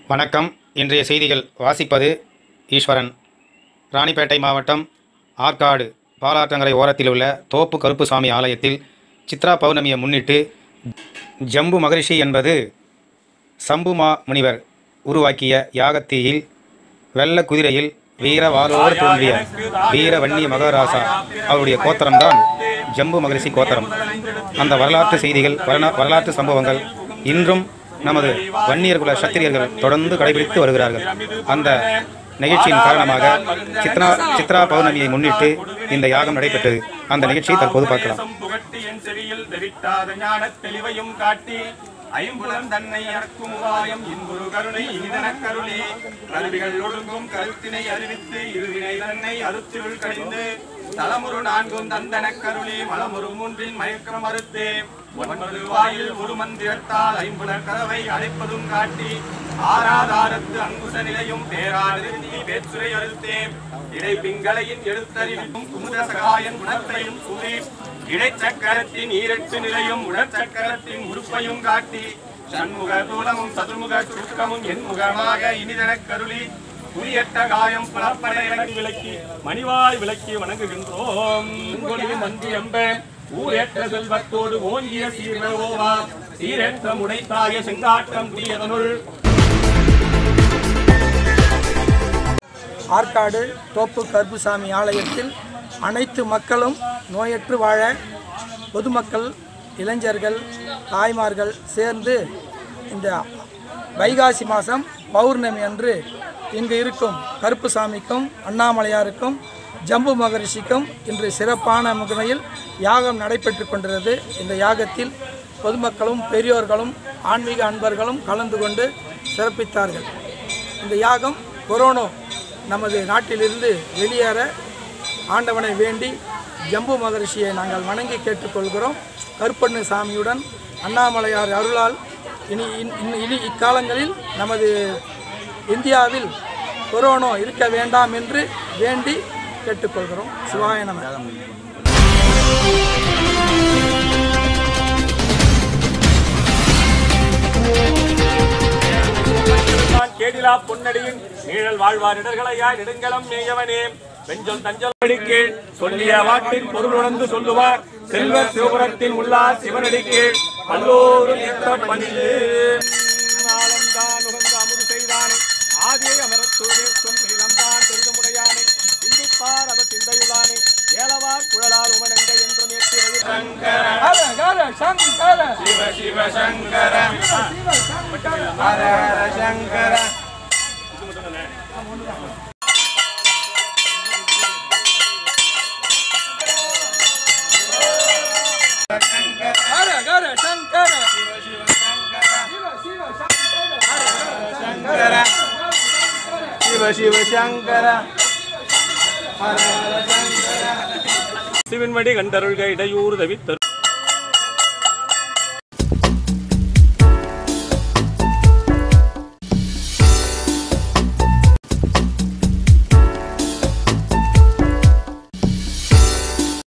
வணக்கம் இன்றைய செய்திகள் வாசிப்பது ஈஸ்வரன் ராணிப்பேட்டை மாவட்டம் ஆற்காடு பாலாற்றங்கரை ஓரத்தில் உள்ள தோப்பு கருப்புசாமி ஆலயத்தில் சித்ரா பௌர்ணமியை முன்னிட்டு ஜம்பு மகரிஷி என்பது சம்புமா முனிவர் உருவாக்கிய யாகத்தீயில் வெள்ள குதிரையில் வீர வாளோடு தோன்றிய வீர வன்னிய மகாராசா அவருடைய கோத்திரம்தான் ஜம்பு மகரிஷி கோத்திரம் அந்த வரலாற்று செய்திகள் வரலா- வரலாற்று சம்பவங்கள் இன்றும் நமது வன்னியர் குல சத்திரியர்கள் தொடர்ந்து கடைபிடித்து வருகிறார்கள் அந்த நிகழ்ச்சியின் காரணமாக சித்ரா சித்ரா பௌர்ணமியை முன்னிட்டு இந்த யாகம் நடைபெற்றது அந்த நிகழ்ச்சியை தற்போது பார்க்கலாம் புகட்டி என் செவியில் தெரித்தாத ஞானத் தெளிவையும் காட்டி ஐம்புலன் தன்னை அறக்கும் உபாயம் இன்புரு கருணை இனிதனக் கருளி கருவிகள் ஒழுங்கும் கருத்தினை அறிவித்து இருவினை தன்னை அறுத்திருள் கடிந்து தலமுரு நான்கும் தந்தனக் கருளி மலமுரு மூன்றின் மயக்கம் மறுத்து ஒன்பது வாயில் ஒரு மந்திரத்தால் ஐம்புலன் கதவை அடைப்பதும் காட்டி ஆராதாரத்து அங்குச நிலையும் பேராதிருத்தி பேச்சுரை அறுத்தேன் இடை பிங்களையின் எழுத்தறிவிக்கும் குமுத சகாயன் குணத்தையும் சூறி இடைச்சக்கரத்தின் ஈரட்டு நிலையும் உடற்சக்கரத்தின் உறுப்பையும் காட்டி சண்முக தூலமும் சதுர்முக சுருக்கமும் என் முகமாக இனிதனக் கருளி புரியட்ட காயம் புலப்பட எனக்கு விளக்கி மணிவாய் விளக்கி வணங்குகின்றோம் கொடி மந்தி எம்ப ஊரேற்ற செல்வத்தோடு ஓங்கிய சீர்வா சீரேற்ற முடைத்தாய செங்காட்டம் புரியதனுள் ஆற்காடு தோப்பு கருப்புசாமி ஆலயத்தில் அனைத்து மக்களும் நோயற்று வாழ பொதுமக்கள் இளைஞர்கள் தாய்மார்கள் சேர்ந்து இந்த வைகாசி மாதம் பௌர்ணமி அன்று இங்கு இருக்கும் கருப்புசாமிக்கும் அண்ணாமலையாருக்கும் ஜம்பு மகரிஷிக்கும் இன்று சிறப்பான முறையில் யாகம் நடைபெற்று கொண்டிருந்தது இந்த யாகத்தில் பொதுமக்களும் பெரியோர்களும் ஆன்மீக அன்பர்களும் கலந்து கொண்டு சிறப்பித்தார்கள் இந்த யாகம் கொரோனா நமது நாட்டிலிருந்து வெளியேற ஆண்டவனை வேண்டி ஜம்பு மகரிஷியை நாங்கள் வணங்கி கேட்டுக்கொள்கிறோம் கருப்பண்ணு சாமியுடன் அண்ணாமலையார் அருளால் இனி இன்- இன்- இனி இக்காலங்களில் நமது இந்தியாவில் கொரோனா இருக்க வேண்டாம் என்று வேண்டி கேட்டுக்கொள்கிறோம் சிவாய நம நான் கேடிலா பொன்னடியின் நீழல் வாழ்வார் இடர்களையாய் நெடுங்கலம் மேயவனே வெஞ்சொல் தஞ்சல் கீழ் சொல்லிய வாட்டின் பொருள் உணர்ந்து சொல்லுவார் செல்வர் சிவபுரத்தின் உள்ளார் சிவனடிக்கு பல்லோரும் ஏற்ற பணிந்து நாளம்தான் உகந்த அமுது செய்தானே ஆதியை அமரத்தூரேற்றும் நீளம்தான் பெரிதமுடையானே சிந்திப்பார் அவர் சிந்தையுளானே ஏலவார் குழலார் உமனங்க என்றும் ஏற்றி வழி சங்கர சிவ சிவ சங்கர ஹர ஹர சங்கர சிவ சிவ சங்கர சிவன்மடி கண்டருள்க இடையூறு தவித்தரு